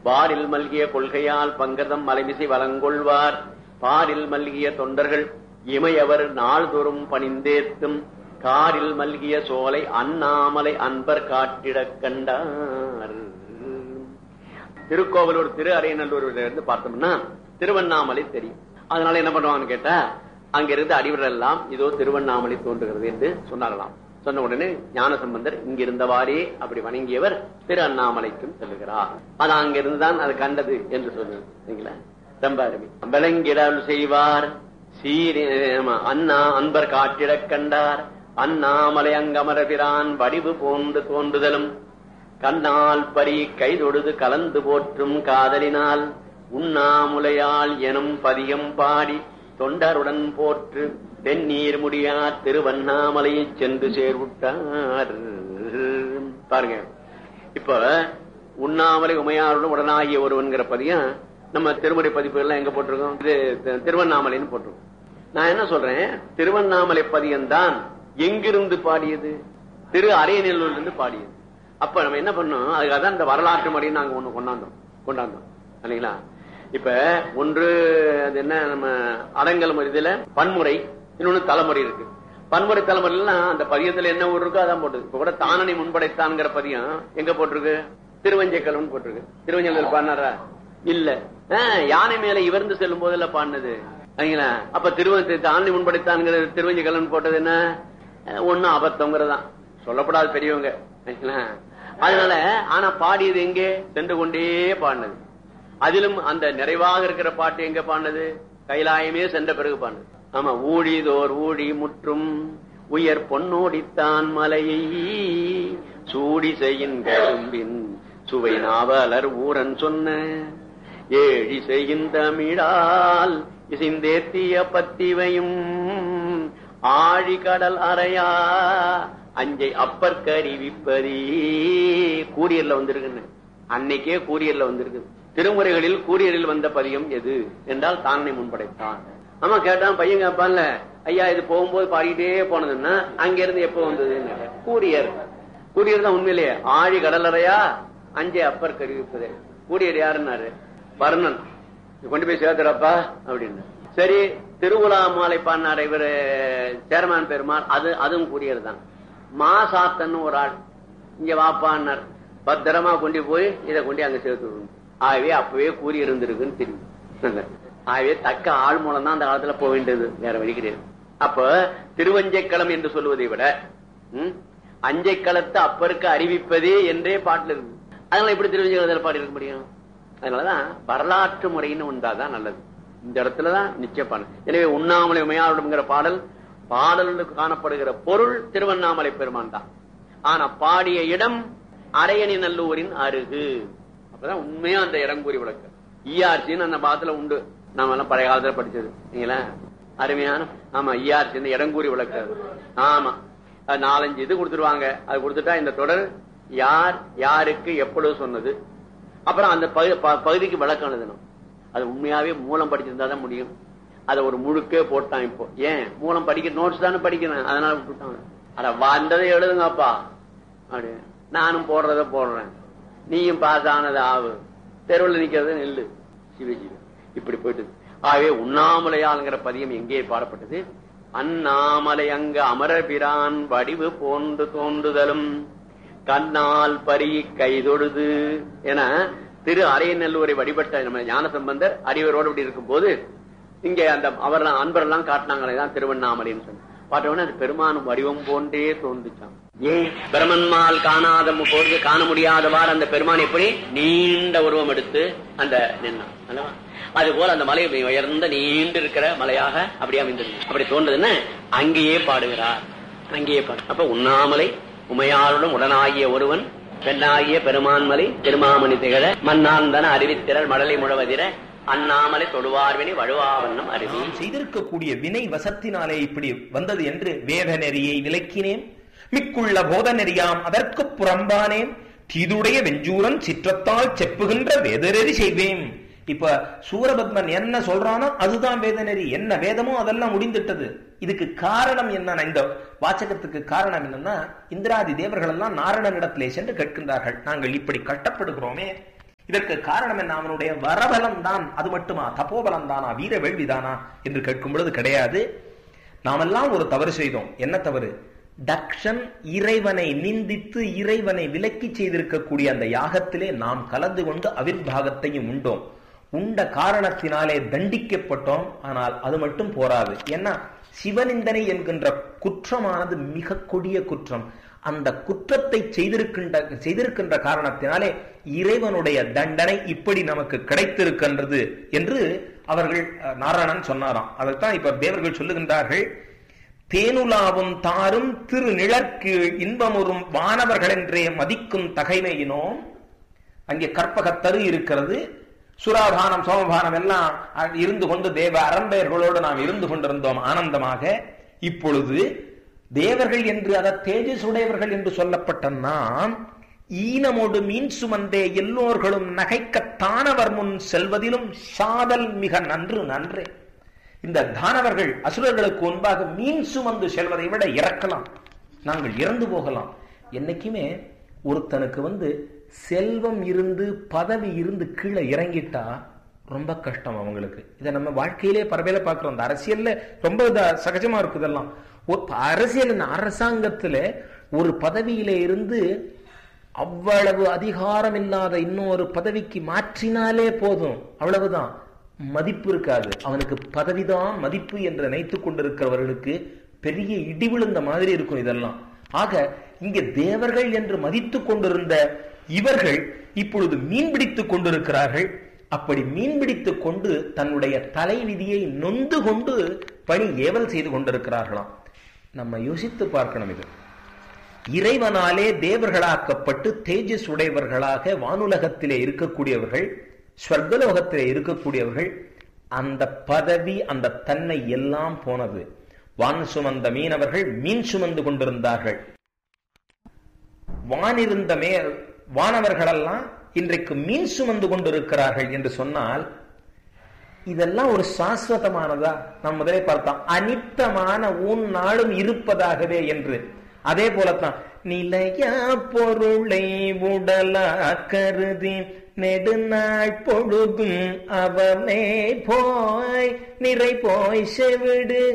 பாரில் மல்கிய கொள்கையால் பங்கதம் மலைமிசை வளங்கொள்வார் பாரில் மல்கிய தொண்டர்கள் இமையவர் நாள்தோறும் பணிந்தேத்தும் காரில் மல்கிய சோலை அண்ணாமலை அன்பர் காட்டிடக் கண்டார் திருக்கோவலூர் திரு அரையநல்லூர்ல இருந்து பார்த்தோம்னா திருவண்ணாமலை தெரியும் அதனால என்ன பண்ணுவாங்கன்னு கேட்டா அங்கிருந்து அடிவர்கள் எல்லாம் இதோ திருவண்ணாமலை தோன்றுகிறது என்று சொன்னார்களாம் சொன்ன உடனே ஞான சம்பந்தர் இங்க இருந்தவாறே அப்படி வணங்கியவர் திரு அண்ணாமலைக்கும் செல்லுகிறார் அது அங்கிருந்து தான் அது கண்டது என்று சொன்னீங்களா ரொம்ப அருமை விளங்கிடல் செய்வார் சீரி ஆமா, அண்ணா அன்பர் காட்டிடக் கண்டார் அண்ணாமலை அங்கமரபிரான் வடிவு போன்று தோன்றுதலும் கண்ணால் பரி கைதொடுது கலந்து போற்றும் காதலினால் உண்ணாமுலையால் எனும் பதியம் பாடி தொண்டருடன் போற்று தென்னீர் முடியா திருவண்ணாமலையை சென்று சேர்வுட்டார் பாருங்க இப்ப உண்ணாமலை உமையாருடன் உடனாகிய ஒருவன்கிற பதியம் நம்ம திருமுறை பதிப்புகள்லாம் எங்க போட்டிருக்கோம் இது தி- திருவண்ணாமலைன்னு போட்டிருக்கோம் நான் என்ன சொல்றேன் திருவண்ணாமலை பதியம் தான் எங்கிருந்து பாடியது திரு அரையநல்லூர்ல இருந்து பாடியது அப்ப நம்ம என்ன பண்ணோம் அதுக்காக தான் இந்த வரலாற்று மடின்னு நாங்க ஒண்ணு கொண்டாந்தோம் கொண்டாந்தோம் இல்லைங்களா இப்ப ஒன்று அது என்ன நம்ம அடங்கல் இதுல பன்முறை இன்னொன்னு தலைமுறை இருக்கு பன்முறை தலைமுறைலாம் அந்த பதியத்துல என்ன ஊர் இருக்கோ அதான் போட்டுது இப்ப கூட தானனை முன்படைத்தான்ங்கிற பதியம் எங்க போட்டிருக்கு திருவஞ்சக்கலம்னு போட்டிருக்கு திருவஞ்சக்கல் பாடினாரா இல்ல ஆஹ், யானை மேல இவர்ந்து செல்லும் போதுல பாடினது சரிங்களா அப்ப திருவ தானனை முன்படைத்தான்ங்கிற திருவஞ்சக்கலன் போட்டது என்ன அஹ், ஒண்ணும் அபத்தங்கிறதான் சொல்லப்படாத பெரியவங்க சரிங்களா? அதனால ஆனா பாடியது எங்கே சென்று கொண்டே பாடினது அதிலும் அந்த நிறைவாக இருக்கிற பாட்டு எங்க பாடினது கைலாயமே சென்ற பிறகு பாடினது ஆமா ஊழிதோர் ஊழி முற்றும் உயர் பொன்னோடித்தான் மலையை சூடி செய்யின் கரும்பின் சுவை நாவலர் ஊரன் சொன்ன ஏழி செய்யின் தமிழால் இசைந்தேத்திய பத்திவையும் ஆழி கடல் அறையா அஞ்சை அப்பற்கு அறிவிப்பதே கூரியர்ல வந்திருக்குன்னு அன்னைக்கே கூரியர்ல வந்திருக்கு திருமுறைகளில் கூரியரில் வந்த பதியம் எது என்றால் தானே முன்படைத்தான் ஆமா கேட்டான் பையன் கேட்பான்ல ஐயா இது போகும்போது பாடிட்டே போனதுன்னா அங்க இருந்து எப்ப வந்தது கூரியர் கூரியர் தான் உண்மையிலேயே ஆழி கடலறையா அஞ்சே அப்பர் கருவிப்பது கூரியர் யாருன்னாரு வர்ணன் இது கொண்டு போய் சேர்த்துறப்பா அப்படின்னு சரி திருவுலா மாலை பாடினார் இவரு சேர்மான் பெருமாள் அது அதுவும் கூறியது தான் மாசாத்தன்னு ஒரு ஆள் இங்க வாப்பான்னார் பத்திரமா கொண்டு போய் இதை கொண்டு அங்க சேர்த்து விடணும் ஆகவே அப்பவே கூறி இருந்திருக்குன்னு தெரியும் ஆகவே தக்க ஆள் மூலம் தான் அந்த காலத்துல போக வேண்டியது வேற வழி கிடையாது அப்ப திருவஞ்சைக்களம் என்று சொல்லுவதை விட ம், அஞ்சைக்களத்தை அப்பருக்கு அறிவிப்பதே என்றே பாட்டுல இருக்கு அதனால எப்படி திருவஞ்சைக்களத்தில் பாடி இருக்க முடியும் அதனாலதான் வரலாற்று முறைன்னு உண்டாதான் நல்லது இந்த இடத்துலதான் நிச்சயப்பான எனவே உண்ணாமலை உமையாளுங்கிற பாடல் பாடலுக்கு காணப்படுகிற பொருள் திருவண்ணாமலை பெருமான் தான் ஆனா பாடிய இடம் அரையணி நல்லூரின் அருகு அப்பதான் உண்மையா அந்த இடம் கூறி விளக்கு இஆர்சின்னு அந்த பாத்துல உண்டு நாம எல்லாம் பழைய காலத்துல படிச்சது நீங்களா அருமையான ஆமா இஆர்சி இந்த இடம் கூறி விளக்கு ஆமா அது நாலஞ்சு இது கொடுத்துருவாங்க அது கொடுத்துட்டா இந்த தொடர் யார் யாருக்கு எப்பொழுது சொன்னது அப்புறம் அந்த பகு- ப- பகுதிக்கு விளக்கம் எழுதணும் அது உண்மையாவே மூலம் படிச்சிருந்தா தான் முடியும் அதை ஒரு முழுக்கே போட்டான் இப்போ ஏன் மூலம் படிக்க நோட்ஸ் தானே படிக்கிறேன் அதனால விட்டுட்டான் அட வந்ததை எழுதுங்கப்பா அப்படி நானும் போடுறத போடுறேன் நீயும் பாஸ் ஆனது ஆவு தெருவில் நிக்கிறது நெல்லு சிவஜி இப்படி போயிட்டு ஆகவே உண்ணாமலையாளுங்கிற பதியம் எங்கே பாடப்பட்டது அண்ணாமலை அங்க அமரபிரான் வடிவு போன்று தோன்றுதலும் கண்ணால் பரி கைதொழுது என திரு அரையநல்லூரை வழிபட்ட நம்ம ஞானசம்பந்தர் அடிவரோடு இப்படி இருக்கும் போது இங்க அந்த அவர் அன்பரெல்லாம் காட்டினாங்களே தான் திருவண்ணாமலைன்னு சொன்ன பார்த்தவொடனே அது பெருமானும் வடிவம் போன்றே தோன்றுச்சான் ஏன் பிரமன்மால் காணாத மு- போது காண முடியாதவாறு அந்த பெருமான் எப்படி நீண்ட உருவம் எடுத்து அந்த நின்னான் அல்லவா அது போல அந்த மலை உயர்ந்த நீண்டு இருக்கிற மலையாக அப்படியே அமைந்தது அப்படி தோன்றதுன்னு அங்கேயே பாடுகிறார் அங்கேயே பாடு அப்ப உண்ணாமலை உமையாளுடன் உடனாகிய ஒருவன் பெண்ணாகிய பெருமான்மலை திருமாமணி திகழ மன்னாந்தன அறிவித்திரள் மடலை முழவதிர அண்ணாமலை தொடுவார்வினை வழுவாவண்ணம் அருவி நாம் செய்திருக்கக்கூடிய வினை வசத்தினாலே இப்படி வந்தது என்று வேத நெறியை விலக்கினேன் மிக்குள்ள போத நெறியாம் அதற்குப் புறம்பானேன் தீதுடைய வெஞ்சூரன் சிற்றத்தால் செப்புகின்ற வேதநெறி செய்வேன் இப்ப சூரபத்மன் என்ன சொல்றானோ அதுதான் வேதநெறி என்ன வேதமோ அதெல்லாம் முடிந்துட்டது இதுக்கு காரணம் என்ன இந்த வாசகத்துக்கு காரணம் என்னன்னா இந்திராதி தேவர்கள் எல்லாம் நாரணனிடத்திலே சென்று கேட்கின்றார்கள் நாங்கள் இப்படி கட்டப்படுகிறோமே இதற்கு காரணம் என்ன அவனுடைய வரபலம் தான் அது மட்டுமா தபோபலம் தானா வீர வேள்விதானா என்று கேட்கும் பொழுது கிடையாது நாமெல்லாம் ஒரு தவறு செய்தோம் என்ன தவறு தக்ஷன் இறைவனை நிந்தித்து இறைவனை விலக்கி செய்திருக்கக்கூடிய அந்த யாகத்திலே நாம் கலந்து கொண்டு அவிர்வாகத்தையும் உண்டோம் உண்ட காரணத்தினாலே தண்டிக்கப்பட்டோம் ஆனால் அது மட்டும் போராது ஏன்னா சிவனிந்தனை என்கின்ற குற்றமானது மிக கொடிய குற்றம் அந்த குற்றத்தை செய்திருக்கின்ற செய்திருக்கின்ற காரணத்தினாலே இறைவனுடைய தண்டனை இப்படி நமக்கு கிடைத்திருக்கின்றது என்று அவர்கள் நாராயணன் சொன்னாராம் அதைத்தான் இப்ப தேவர்கள் சொல்லுகின்றார்கள் தேனுலாவும் தாரும் திரு நிழற்கு இன்பமுறும் வானவர்கள் என்றே மதிக்கும் தகைமையினோம் அங்கே கற்பகத்தரு இருக்கிறது சுராபானம் சோமபானம் எல்லாம் இருந்து கொண்டு தேவ அரம்பெயர்களோடு நாம் இருந்து கொண்டிருந்தோம் ஆனந்தமாக இப்பொழுது தேவர்கள் என்று அத தேஜஸ் உடையவர்கள் என்று சொல்லப்பட்ட நாம் ஈனமோடு மீன் சுமந்தே எல்லோர்களும் நகைக்கத்தானவர் முன் செல்வதிலும் சாதல் மிக நன்று நன்றே இந்த தானவர்கள் அசுரர்களுக்கு முன்பாக மீன் சுமந்து செல்வதை விட இறக்கலாம் நாங்கள் இறந்து போகலாம் என்னைக்குமே ஒருத்தனுக்கு வந்து செல்வம் இருந்து பதவி இருந்து கீழே இறங்கிட்டா ரொம்ப கஷ்டம் அவங்களுக்கு இதை நம்ம வாழ்க்கையிலே பரவையில பார்க்கிறோம் இந்த அரசியல்ல ரொம்ப சகஜமா இருக்குதெல்லாம் ஒரு அரசியல் அரசாங்கத்துல ஒரு பதவியில இருந்து அவ்வளவு அதிகாரம் இல்லாத இன்னொரு பதவிக்கு மாற்றினாலே போதும் அவ்வளவுதான் மதிப்பு இருக்காது அவனுக்கு பதவிதான் மதிப்பு என்று நினைத்துக் கொண்டிருக்கிறவர்களுக்கு பெரிய இடி விழுந்த மாதிரி இருக்கும் இதெல்லாம் ஆக இங்கே தேவர்கள் என்று மதித்துக் கொண்டிருந்த இவர்கள் இப்பொழுது மீன் பிடித்துக் கொண்டிருக்கிறார்கள் அப்படி மீன் பிடித்துக் கொண்டு தன்னுடைய தலை விதியை நொந்து கொண்டு பணி ஏவல் செய்து கொண்டிருக்கிறார்களாம் நம்ம யோசித்து பார்க்கணும் இது இறைவனாலே தேவர்களாக்கப்பட்டு தேஜஸ் உடையவர்களாக வானுலகத்திலே இருக்கக்கூடியவர்கள் ஸ்வர்கலோகத்திலே இருக்கக்கூடியவர்கள் அந்த பதவி அந்த தன்மை எல்லாம் போனது வான் சுமந்த மீனவர்கள் மீன் சுமந்து கொண்டிருந்தார்கள் வானிருந்த மே வானவர்களெல்லாம் இன்றைக்கு மீன் சுமந்து கொண்டிருக்கிறார்கள் என்று சொன்னால் இதெல்லாம் ஒரு சாஸ்வதமானதா நாம் முதலே பார்த்தோம் அனித்தமான உன் நாளும் இருப்பதாகவே என்று அதே போலத்தான் நிலையா பொருளை உடலா கருதி நெடுநாள் பொழுதும் அவமே போய் நிறை போய் செவிடு